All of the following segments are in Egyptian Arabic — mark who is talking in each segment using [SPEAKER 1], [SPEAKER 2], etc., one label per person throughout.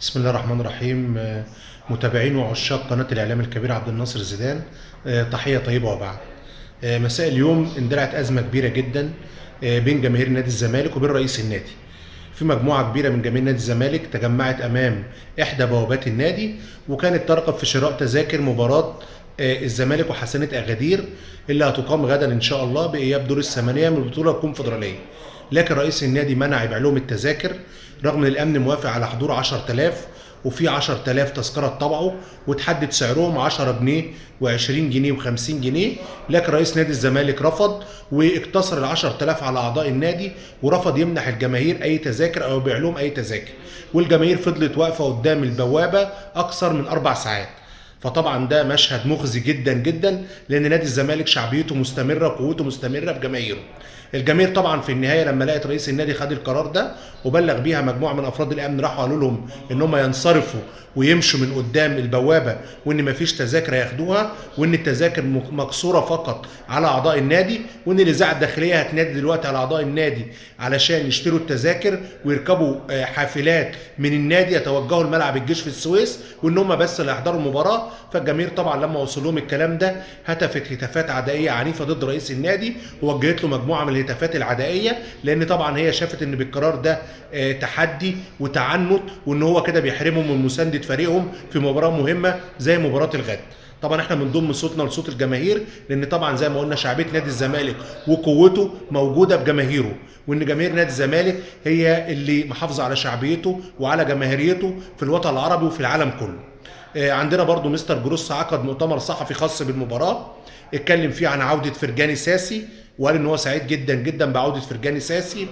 [SPEAKER 1] بسم الله الرحمن الرحيم آه، متابعين وعشاق قناة الإعلام الكبير عبد الناصر زيدان آه، تحية طيبة وبعد آه، مساء اليوم اندلعت أزمة كبيرة جدا آه، بين جماهير نادي الزمالك وبين رئيس النادي في مجموعة كبيرة من جماهير نادي الزمالك تجمعت أمام إحدى بوابات النادي وكانت ترغب في شراء تذاكر مباراة آه، الزمالك وحسنة أغادير اللي هتقام غدا إن شاء الله بإياب دور الثمانية من البطولة الكونفدرالية لكن رئيس النادي منع يبيع لهم التذاكر رغم ان الامن موافق على حضور 10000 وفي 10000 تذكره اتطبعوا وتحدد سعرهم 10 جنيه و20 جنيه و50 جنيه لكن رئيس نادي الزمالك رفض واقتصر ال 10000 على اعضاء النادي ورفض يمنح الجماهير اي تذاكر او يبيع لهم اي تذاكر والجماهير فضلت واقفه قدام البوابه اكثر من اربع ساعات فطبعا ده مشهد مخزي جدا جدا لان نادي الزمالك شعبيته مستمره وقوته مستمره بجماهيره الجماهير طبعا في النهايه لما لقت رئيس النادي خد القرار ده وبلغ بيها مجموعه من افراد الامن راحوا قالوا لهم ان هم ينصرفوا ويمشوا من قدام البوابه وان مفيش تذاكر هياخدوها وان التذاكر م- مقصوره فقط على اعضاء النادي وان الاذاعه الداخليه هتنادي دلوقتي على اعضاء النادي علشان يشتروا التذاكر ويركبوا آه، حافلات من النادي يتوجهوا لملعب الجيش في السويس وان هم بس اللي هيحضروا المباراه فالجماهير طبعا لما وصل لهم الكلام ده هتفت هتافات عدائيه عنيفه ضد رئيس النادي ووجهت له مجموعه من الهتافات العدائيه لان طبعا هي شافت ان بالقرار ده آه، تحدي وتعنت وان هو كده بيحرمهم من مسانده فريقهم في مباراه مهمه زي مباراه الغد طبعا احنا بنضم صوتنا لصوت الجماهير لان طبعا زي ما قلنا شعبيه نادي الزمالك وقوته موجوده بجماهيره وان جماهير نادي الزمالك هي اللي محافظه على شعبيته وعلى جماهيريته في الوطن العربي وفي العالم كله آه، عندنا برضو مستر جروس عقد مؤتمر صحفي خاص بالمباراه اتكلم فيه عن عوده فرجاني ساسي وقال ان هو سعيد جدا جدا بعوده فرجاني ساسي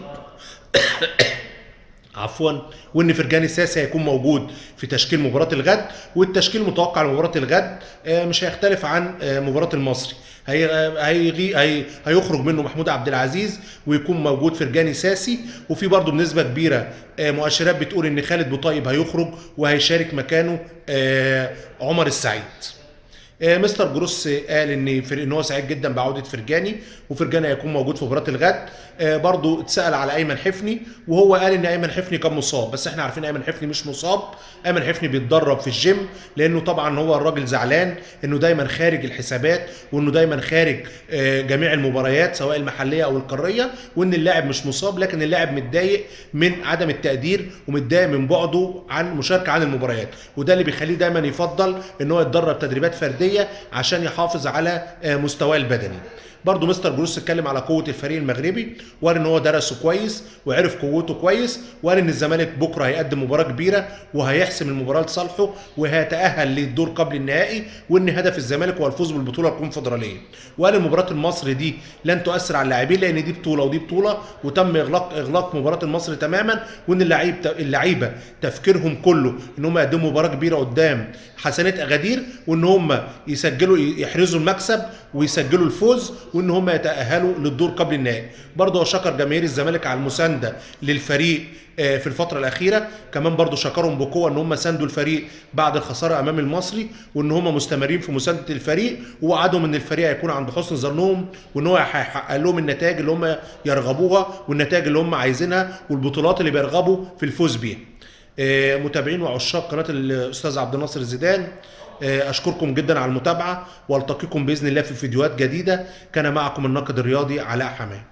[SPEAKER 1] عفوا وان فرجاني الساسي هيكون موجود في تشكيل مباراه الغد والتشكيل المتوقع لمباراه الغد آه، مش هيختلف عن آه، مباراه المصري هي آه، هيغي هي هيخرج منه محمود عبد العزيز ويكون موجود فرجاني ساسي وفي برضه بنسبه كبيره آه، مؤشرات بتقول ان خالد بوطيب هيخرج وهيشارك مكانه آه، عمر السعيد آه، مستر جروس قال ان فر... ان هو سعيد جدا بعوده فرجاني وفرجاني هيكون موجود في مباراه الغد آه، برضو اتسال على ايمن حفني وهو قال ان ايمن حفني كان مصاب بس احنا عارفين ايمن حفني مش مصاب ايمن حفني بيتدرب في الجيم لانه طبعا هو الراجل زعلان انه دايما خارج الحسابات وانه دايما خارج آه، جميع المباريات سواء المحليه او القاريه وان اللاعب مش مصاب لكن اللاعب متضايق من عدم التقدير ومتضايق من بعده عن مشاركه عن المباريات وده اللي بيخليه دايما يفضل ان هو يتدرب تدريبات فرديه عشان يحافظ على آه، مستواه البدني برضه مستر جروس اتكلم على قوه الفريق المغربي وقال ان هو درسه كويس وعرف قوته كويس وقال ان الزمالك بكره هيقدم مباراه كبيره وهيحسم المباراه لصالحه وهيتاهل للدور قبل النهائي وان هدف الزمالك هو الفوز بالبطوله الكونفدراليه وقال ان مباراه المصري دي لن تؤثر على اللاعبين لان دي بطوله ودي بطوله وتم اغلاق اغلاق مباراه المصري تماما وان اللعيب اللعيبه تفكيرهم كله ان هم يقدموا مباراه كبيره قدام حسنات اغادير وان هم يسجلوا يحرزوا المكسب ويسجلوا الفوز وان هم يتاهلوا للدور قبل النهائي برضه هو شكر جماهير الزمالك على المسانده للفريق آه، في الفترة الأخيرة كمان برضو شكرهم بقوة إن هم ساندوا الفريق بعد الخسارة أمام المصري وإن هم مستمرين في مساندة الفريق ووعدهم إن الفريق هيكون عند حسن ظنهم وإن هو هيحقق لهم النتائج اللي هم يرغبوها والنتائج اللي هم عايزينها والبطولات اللي بيرغبوا في الفوز بيها. آه، متابعين وعشاق قناة الأستاذ عبد الناصر زيدان آه، أشكركم جدا على المتابعة وألتقيكم بإذن الله في فيديوهات جديدة كان معكم الناقد الرياضي علاء حماه